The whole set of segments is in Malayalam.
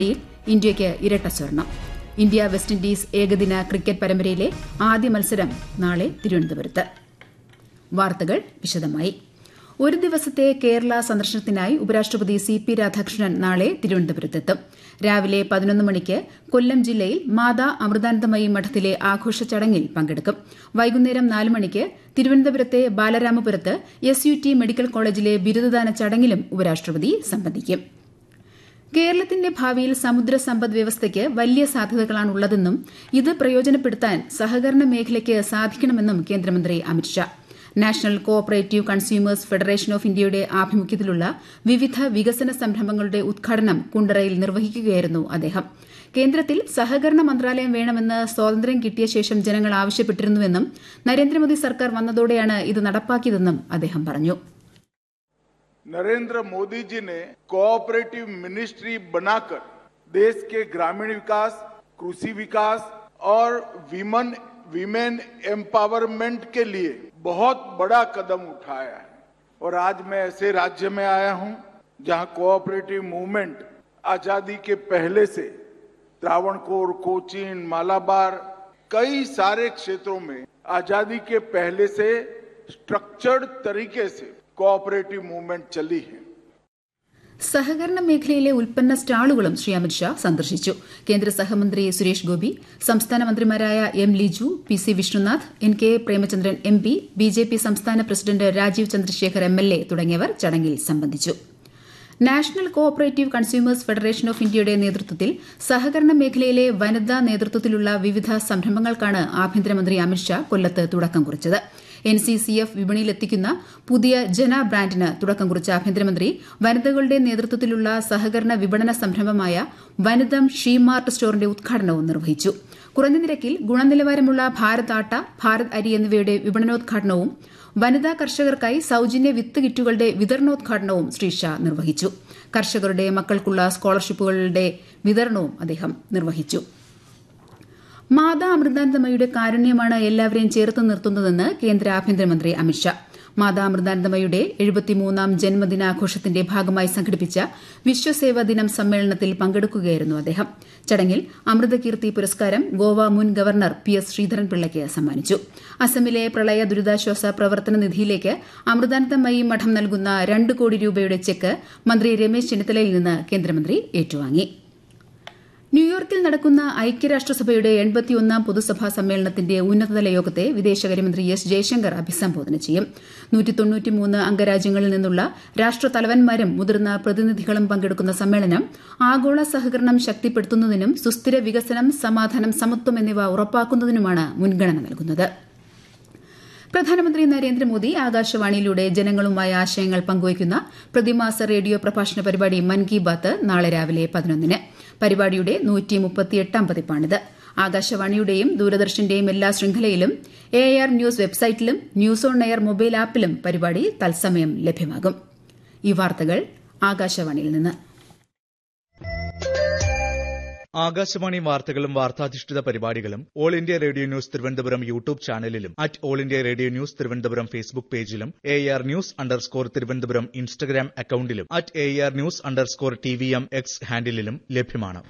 യിൽ ഇന്ത്യയ്ക്ക് ഇരട്ട സ്വർണം ഇന്ത്യ വെസ്റ്റ് ഇൻഡീസ് ഏകദിന ക്രിക്കറ്റ് പരമ്പരയിലെ ആദ്യ മത്സരം നാളെ തിരുവനന്തപുരത്ത് വാർത്തകൾ വിശദമായി ഒരു ദിവസത്തെ കേരള സന്ദർശനത്തിനായി ഉപരാഷ്ട്രപതി സി പി രാധാകൃഷ്ണൻ നാളെ തിരുവനന്തപുരത്തെത്തും രാവിലെ പതിനൊന്ന് മണിക്ക് കൊല്ലം ജില്ലയിൽ മാതാ അമൃതാനന്ദമയി മഠത്തിലെ ആഘോഷ ചടങ്ങിൽ പങ്കെടുക്കും വൈകുന്നേരം നാല് മണിക്ക് തിരുവനന്തപുരത്തെ ബാലരാമപുരത്ത് എസ് യു ടി മെഡിക്കൽ കോളേജിലെ ബിരുദദാന ചടങ്ങിലും ഉപരാഷ്ട്രപതി സംബന്ധിക്കും കേരളത്തിന്റെ ഭാവിയിൽ സമുദ്ര സമ്പദ് വ്യവസ്ഥയ്ക്ക് വലിയ സാധ്യതകളാണുള്ളതെന്നും ഇത് പ്രയോജനപ്പെടുത്താൻ സഹകരണ മേഖലയ്ക്ക് സാധിക്കണമെന്നും കേന്ദ്രമന്ത്രി Amit Shah national co operative consumers federation of ഇന്ത്യയുടെ ആഭിമുഖ്യത്തിലുള്ള വിവിധ വികസന സംരംഭങ്ങളുടെ ഉദ്ഘാടനം കുണ്ടറയിൽ നിർവഹിക്കുകയായിരുന്നു അദ്ദേഹം കേന്ദ്രത്തിൽ സഹകരണ മന്ത്രാലയം വേണമെന്ന് സ്വാതന്ത്ര്യം കിട്ടിയ ശേഷം ജനങ്ങൾ ആവശ്യപ്പെട്ടിരുന്നുവെന്നും നരേന്ദ്രമോദി സർക്കാർ വന്നതോടെയാണ് ഇത് നടപ്പാക്കിയതെന്നും അദ്ദേഹം പറഞ്ഞു नरेंद्र मोदी जी ने कोऑपरेटिव मिनिस्ट्री बनाकर देश के ग्रामीण विकास कृषि विकास और विमन विमेन एम्पावरमेंट के लिए बहुत बड़ा कदम उठाया है और आज मैं ऐसे राज्य में आया हूं जहां कोऑपरेटिव मूवमेंट आजादी के पहले से त्रावणकोर कोचीन मालाबार कई सारे क्षेत्रों में आजादी के पहले से स्ट्रक्चर्ड तरीके से കോഓപ്പറേറ്റീവ് മൂവ്മെന്റ് ചലി ഹെ സഹകരണ മേഖലയിലെ ഉൽപ്പന്ന സ്റ്റാളുകളും ശ്രീ അമിത്ഷാ സന്ദർശിച്ചു കേന്ദ്ര സഹമന്ത്രി സുരേഷ് ഗോപി സംസ്ഥാന മന്ത്രിമാരായ M Liju P C Vishnunath N K Premachandran M P B J P സംസ്ഥാന president Rajeev Chandrasekhar M L A തുടങ്ങിയവർ ചടങ്ങിൽ സംബന്ധിച്ചു national co operative consumers federation of ഇന്ത്യയുടെ നേതൃത്വത്തിൽ സഹകരണ മേഖലയിലെ വനിതാ നേതൃത്വത്തിലുള്ള വിവിധ സംരംഭങ്ങൾക്കാണ് ആഭ്യന്തരമന്ത്രി അമിത്ഷാ കൊല്ലത്ത് തുടക്കം കുറിച്ചത് എൻ സി സി എഫ് വിപണിയിലെത്തിക്കുന്ന പുതിയ ജന ബ്രാൻഡിന് തുടക്കം കുറിച്ച ആഭ്യന്തരമന്ത്രി വനിതകളുടെ നേതൃത്വത്തിലുള്ള സഹകരണ വിപണന സംരംഭമായ വനിതം ഷീമാർട്ട് സ്റ്റോറിന്റെ ഉദ്ഘാടനവും നിർവഹിച്ചു കുറഞ്ഞ നിരക്കിൽ ഗുണനിലവാരമുള്ള ഭാരത് ആട്ട ഭാരത് അരി എന്നിവയുടെ വിപണനോദ്ഘാടനവും വനിതാ കർഷകർക്കായി സൌജന്യ വിത്ത് കിറ്റുകളുടെ വിതരണോദ്ഘാടനവും ശ്രീ ഷാ നിർവഹിച്ചു കർഷകരുടെ മക്കൾക്കുള്ള സ്കോളർഷിപ്പുകളുടെ വിതരണവും അദ്ദേഹം നിർവഹിച്ചു മാതാ അമൃതാനന്ദമയുടെ കാരുണ്യമാണ് എല്ലാവരെയും ചേർത്ത് നിർത്തുന്നതെന്ന് കേന്ദ്ര ആഭ്യന്തരമന്ത്രി അമിത്ഷാ മാതാ അമൃതാനന്ദമയുടെ എഴുപത്തിമൂന്നാം ജന്മദിനാഘോഷത്തിന്റെ ഭാഗമായി സംഘടിപ്പിച്ച വിശ്വസേവാ ദിനം സമ്മേളനത്തിൽ പങ്കെടുക്കുകയായിരുന്നു അദ്ദേഹം ചടങ്ങിൽ അമൃതകീർത്തി പുരസ്കാരം ഗോവ മുൻ ഗവർണർ പി എസ് ശ്രീധരൻപിള്ളയ്ക്ക് സമ്മാനിച്ചു അസമിലെ പ്രളയ ദുരിതാശ്വാസ പ്രവർത്തന നിധിയിലേക്ക് അമൃതാനന്ദമയി മഠം നൽകുന്ന രണ്ട് കോടി രൂപയുടെ ചെക്ക് മന്ത്രി രമേശ് ചെന്നിത്തലയിൽ നിന്ന് കേന്ദ്രമന്ത്രി ഏറ്റുവാങ്ങി ന്യൂയോർക്കിൽ നടക്കുന്ന ഐക്യരാഷ്ട്രസഭയുടെ എൺപത്തിയൊന്നാം പൊതുസഭാ സമ്മേളനത്തിന്റെ ഉന്നതതല യോഗത്തെ വിദേശകാര്യമന്ത്രി എസ് ജയശങ്കർ അഭിസംബോധന ചെയ്യും അംഗരാജ്യങ്ങളിൽ നിന്നുള്ള രാഷ്ട്രതലവന്മാരും മുതിർന്ന പ്രതിനിധികളും പങ്കെടുക്കുന്ന സമ്മേളനം ആഗോള സഹകരണം ശക്തിപ്പെടുത്തുന്നതിനും സുസ്ഥിര വികസനം സമാധാനം സമത്വം എന്നിവ ഉറപ്പാക്കുന്നതിനുമാണ് മുൻഗണന നൽകുന്നത് പ്രധാനമന്ത്രി നരേന്ദ്രമോദി ആകാശവാണിയിലൂടെ ജനങ്ങളുമായി ആശയങ്ങൾ പങ്കുവയ്ക്കുന്ന പ്രതിമാസ റേഡിയോ പ്രഭാഷണ പരിപാടി മൻ കി ബാത്ത് നാളെ രാവിലെ പതിനൊന്നിന് പരിപാടിയുടെ നൂറ്റിമുപ്പത്തിയെട്ടാം പതിപ്പാണിത് ആകാശവാണിയുടെയും ദൂരദർശന്റെയും എല്ലാ ശൃംഖലയിലും എ ആർ ന്യൂസ് വെബ്സൈറ്റിലും ന്യൂസ് ഓൺ എയർ മൊബൈൽ ആപ്പിലും പരിപാടി തത്സമയം ലഭ്യമാകും ഈ വാർത്തകൾ ആകാശവാണിയിൽ നിന്ന് ആകാശവാണി വാർത്തകളും വാർത്താധിഷ്ഠിത പരിപാടികളും all India radio news Thiruvananthapuram YouTube ചാനലിലും at all India radio news Thiruvananthapuram Facebook പേജിലും A R news underscore Thiruvananthapuram Instagram അക്കൌണ്ടിലും at A R news underscore T V M X ഹാൻഡിലും ലഭ്യമാണ്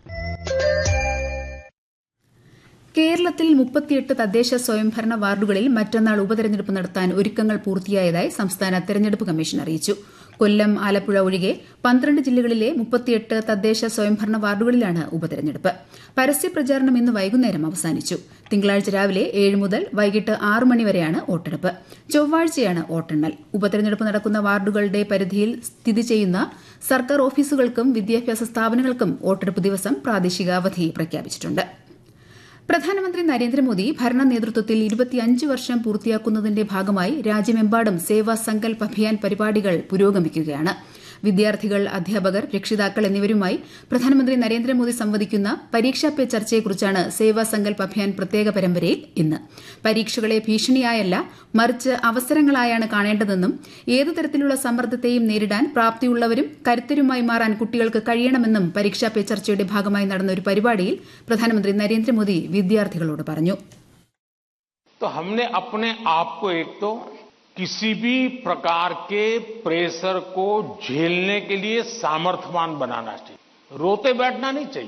കേരളത്തിൽ മുപ്പത്തിയെട്ട് തദ്ദേശ സ്വയംഭരണ വാർഡുകളിൽ മറ്റന്നാൾ ഉപതെരഞ്ഞെടുപ്പ് നടത്താൻ ഒരുക്കങ്ങൾ പൂർത്തിയായതായി സംസ്ഥാന തെരഞ്ഞെടുപ്പ് കമ്മീഷൻ അറിയിച്ചു കൊല്ലം ആലപ്പുഴ ഒഴികെ പന്ത്രണ്ട് ജില്ലകളിലെ മുപ്പത്തിയെട്ട് തദ്ദേശ സ്വയംഭരണ വാർഡുകളിലാണ് ഉപതെരഞ്ഞെടുപ്പ് പരസ്യപ്രചാരണം ഇന്ന് വൈകുന്നേരം അവസാനിച്ചു തിങ്കളാഴ്ച രാവിലെ ഏഴ് മുതൽ വൈകിട്ട് ആറ് മണിവരെയാണ് വോട്ടെടുപ്പ് ചൊവ്വാഴ്ചയാണ് വോട്ടെണ്ണൽ ഉപതെരഞ്ഞെടുപ്പ് നടക്കുന്ന വാർഡുകളുടെ പരിധിയിൽ സ്ഥിതി ചെയ്യുന്ന സർക്കാർ ഓഫീസുകൾക്കും വിദ്യാഭ്യാസ സ്ഥാപനങ്ങൾക്കും വോട്ടെടുപ്പ് ദിവസം പ്രാദേശിക അവധി പ്രഖ്യാപിച്ചിട്ടുണ്ട് പ്രധാനമന്ത്രി നരേന്ദ്രമോദി ഭരണ നേതൃത്വത്തിൽ ഇരുപത്തിയഞ്ച് വർഷം പൂർത്തിയാക്കുന്നതിന്റെ ഭാഗമായി രാജ്യമെമ്പാടും സേവാ സങ്കൽപ് അഭിയാൻ പരിപാടികൾ പുരോഗമിക്കുകയാണ് വിദ്യാർത്ഥികൾ അധ്യാപകർ രക്ഷിതാക്കൾ എന്നിവരുമായി പ്രധാനമന്ത്രി നരേന്ദ്രമോദി സംവദിക്കുന്ന പരീക്ഷാ പേ ചർച്ചയെക്കുറിച്ചാണ് സേവാ സങ്കൽപ് അഭിയാൻ പ്രത്യേക പരമ്പരയിൽ ഇന്ന് പരീക്ഷകളെ ഭീഷണിയായല്ല മറിച്ച് അവസരങ്ങളായാണ് കാണേണ്ടതെന്നും ഏതു തരത്തിലുള്ള സമ്മർദ്ദത്തെയും നേരിടാൻ പ്രാപ്തിയുള്ളവരും കരുത്തരുമായി മാറാൻ കുട്ടികൾക്ക് കഴിയണമെന്നും പരീക്ഷാ പേ ചർച്ചയുടെ ഭാഗമായി നടന്ന ഒരു പരിപാടിയിൽ പ്രധാനമന്ത്രി നരേന്ദ്രമോദി വിദ്യാർത്ഥികളോട് പറഞ്ഞു तो हमने अपने आप को एक तो किसी भी प्रकार के प्रेशर को झेलने के लिए सामर्थ्यवान बनाना चाहिए रोते बैठना नहीं चाहिए